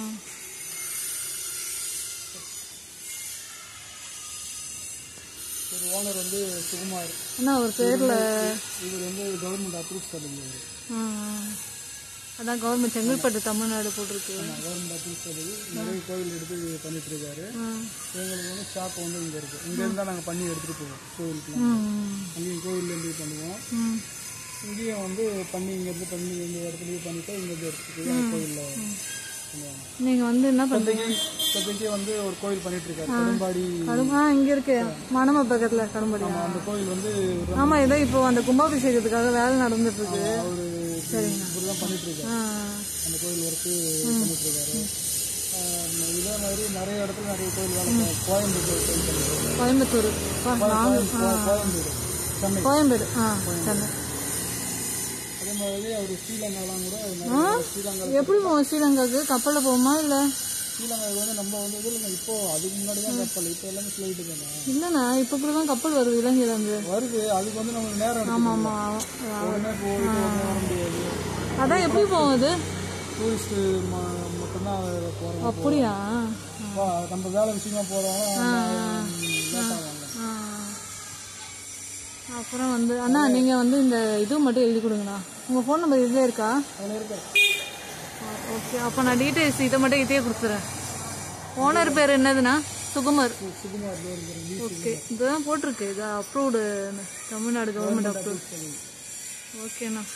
ஒரு ஓனர் வந்து சுகுமார்
அண்ணா ஒரு பேரில்
இவர் வந்து கவர்மெண்ட் அப்ரூவ் பண்ணுங்க
அதான் கவர்மெண்ட் செங்கல்பட்டு தமிழ்நாடு போட்டிருக்கு
கவர்மெண்ட் அப்ரூவ் பண்ணுது நிறைய கோவில் எடுத்து பண்ணிட்டு இருக்காரு
ஆ
எங்களுக்கு வந்து ஷாப் வந்து இங்கே இருக்குது இங்கேருந்து தான் நாங்கள் பண்ணி எடுத்துகிட்டு போவோம் கோவிலுக்குலாம்
ம்
அங்கேயும் கோவில்லேருந்து பண்ணுவோம்
ம்
இங்கேயும் வந்து பண்ணி இங்கேருந்து பண்ணி இந்த இடத்துலயே பண்ணிட்டு இங்கேருந்து எடுத்துட்டு போய் கோவிலில் பண்ணுவாங்க
நீங்கள் வந்து என்ன பண்ணுறீங்க
இப்போதைக்கு இப்போதைக்கு வந்து ஒரு கோவில் பண்ணிட்டு இருக்காரு கரும்பாடி
கடும் ஆ இங்கே இருக்கு மணம பக்கத்தில் கடும்படியா
அந்த கோவில் வந்து
ஆமாம் ஏதோ இப்போ அந்த கும்பாபிஷேகத்துக்காக வேலை நடந்துட்டு இருக்கு
ஒரு இவர் தான் பண்ணிட்டு இருக்காரு
ஆ
அந்த கோயில் ஒர்க்கு பண்ணிட்டு இருக்காரு ஆஹ் இதே மாதிரி நிறைய இடத்துல நிறைய கோயில் வேலை பா- கோயம்புத்தூர் கோயில் பண்ணிட்டு இருக்காரு.
கோயம்புத்தூர் பா- நாங்க-
கோ- கோயம்புத்தூர் சென்னை
கோயம்பேடு ஆ சென்னை
அதே மாதிரி அவர் ஸ்ரீலங்காலாம் கூட நிறைய ஸ்ரீலங்கா
எப்படி போவோம் ஸ்ரீலங்காவுக்கு கப்பலில் போவோமா இல்லை
ஸ்ரீலங்காவுக்கு வந்து நம்ம வந்து இது இல்லைங்க இப்போ அதுக்கு முன்னாடி தான் கப்பல் இப்போ எல்லாமே ஃப்ளைட்டு தானே
இல்லைண்ணா இப்போ கூட தான் கப்பல் வருது இலங்கையிலேருந்து
வருது அதுக்கு வந்து நமக்கு நேரம் எடுக்கும்
ஆமாம் ஆமாம்
உடனே போயிட்டு உடனே வர முடியாது
அதான் எப்படி போவோம் அது
டூரிஸ்ட்டு மட்டும்தான் அதில் போகிறோம்
அப்படியா
நம்ம வேலை விஷயமா போகிறவங்க லேட் ஆவாங்க
ஆ. அப்புறம் வந்து அண்ணா நீங்கள் வந்து இந்த இது மட்டும் எழுதி கொடுங்கண்ணா உங்கள் ஃபோன் நம்பர் இதுலேயே இருக்கா
அதில் இருக்க
ஓகே அப்போ நான் டீட்டெயில்ஸ் இதை மட்டும் இதே கொடுத்துறேன் ஓனர் பேர் என்னதுண்ணா சுகுமார்
சுகுமார் பேர் இருக்கிற
ஓகே இதுதான் போட்டிருக்கு இது அப்ரூவ்டு தமிழ்நாடு கவர்மெண்ட் அப்ரூவ் ஓகேண்ணா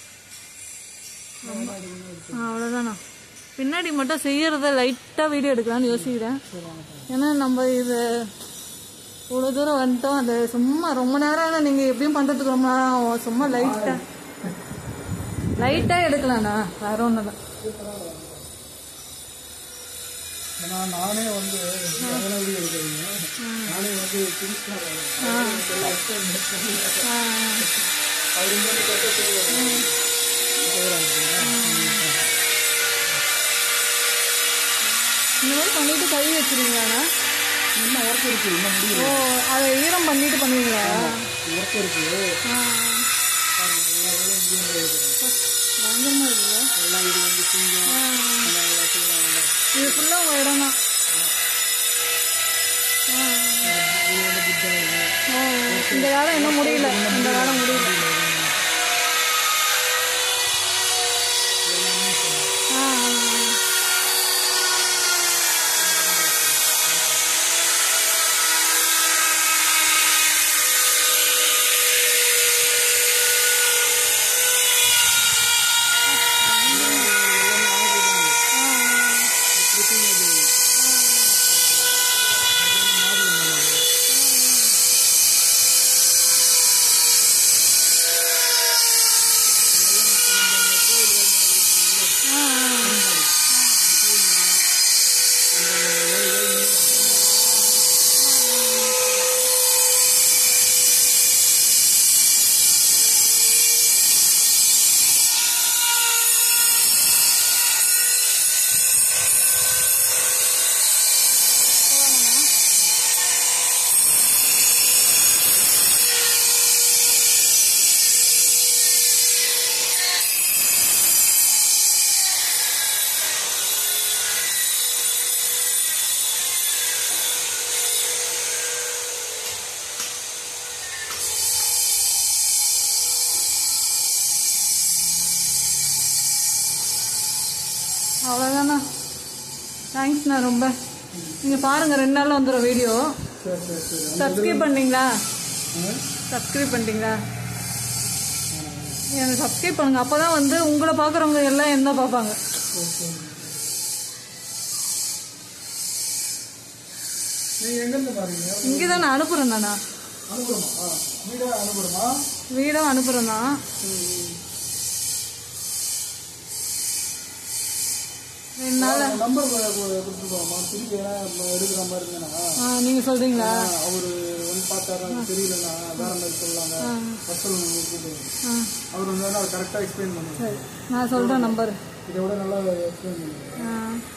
ஆ அவ்வளோதாண்ணா பின்னாடி மட்டும் செய்யறத லைட்டாக வீடியோ எடுக்கலாம்னு யோசிக்கிறேன் ஏன்னா நம்ம இது இவ்வளோ தூரம் வந்துட்டோம் அது சும்மா ரொம்ப நேரம் ஆனால் நீங்கள் எப்படியும் பண்ணுறதுக்கு ரொம்ப நேரம் ஆகும் சும்மா லைட்டாக லைட்டாக எடுக்கலாண்ணா வேற ஒன்றும் தான்
ஏன்னா நானே வந்து அதெல்லாம் வீடியோ எடுக்கிறீங்க நானே வந்து திங்ஸ்லாம் அவர் வந்து
இந்த மாதிரி பண்ணிட்டு கழுவி வச்சிருவீங்களாண்ணா
இன்னும் ஒர்க் இருக்கு இன்னும் முடியும்
ஓ அதை ஈரம் பண்ணிட்டு பண்ணுவீங்களா
ஒர்க் இருக்கு
ஆ பயங்கரமாக இருக்குல்ல
எல்லாம் இது வந்து சிங்கம் எல்லாம் எல்லாம் செய்கிறாங்க
இது ஃபுல்லாக உங்கள் இடம் தான்
இது வந்து புத்தா இருக்கு
இந்த வேலை இன்னும் முடியல இந்த வேலை முடியல ஆ, ஆ, ஆ. அவ்வளோதாண்ணா தேங்க்ஸ்ண்ணா ரொம்ப நீங்கள் பாருங்கள் ரெண்டு நாளில் வந்துடும் வீடியோ
சரி சரி சரி
சப்ஸ்கிரைப் பண்ணீங்களா
ஆ?
சப்ஸ்கிரைப் பண்ணிட்டீங்களா எனக்கு சப்ஸ்கிரைப் பண்ணுங்க அப்போ தான் வந்து உங்களை பார்க்குறவங்க எல்லாம் என்ன பார்ப்பாங்க
ஓகே நீங்கள் எங்கேருந்து பாருங்க
இங்கே தான் நான் அனுப்புகிறேன் தானா
அனுப்புறமா ஆ வீடே அனுப்புறமா
வீடும் அனுப்புகிறேன் தான் ரெண்டு நாள்
நம்பர் கொடுத்துருக்கோமா திருப்பி ஏன்னா நம்ம எடுக்கிற மாதிரி இருந்தேன்னா
நீங்கள் சொல்கிறீங்களா
அவர் வந்து பார்த்தாரா தெரியலண்ணா வேற மாதிரி சொல்லலாங்க வசல் கூப்பிடுவோம்
ஆ
அவர் வந்து அதை கரெக்டாக எக்ஸ்பிளைன் பண்ணுவாங்க
சரி நான் சொல்கிறேன் நம்பர்
இதை விட நல்லா எக்ஸ்பிளைன் பண்ணுவாங்க
ஆ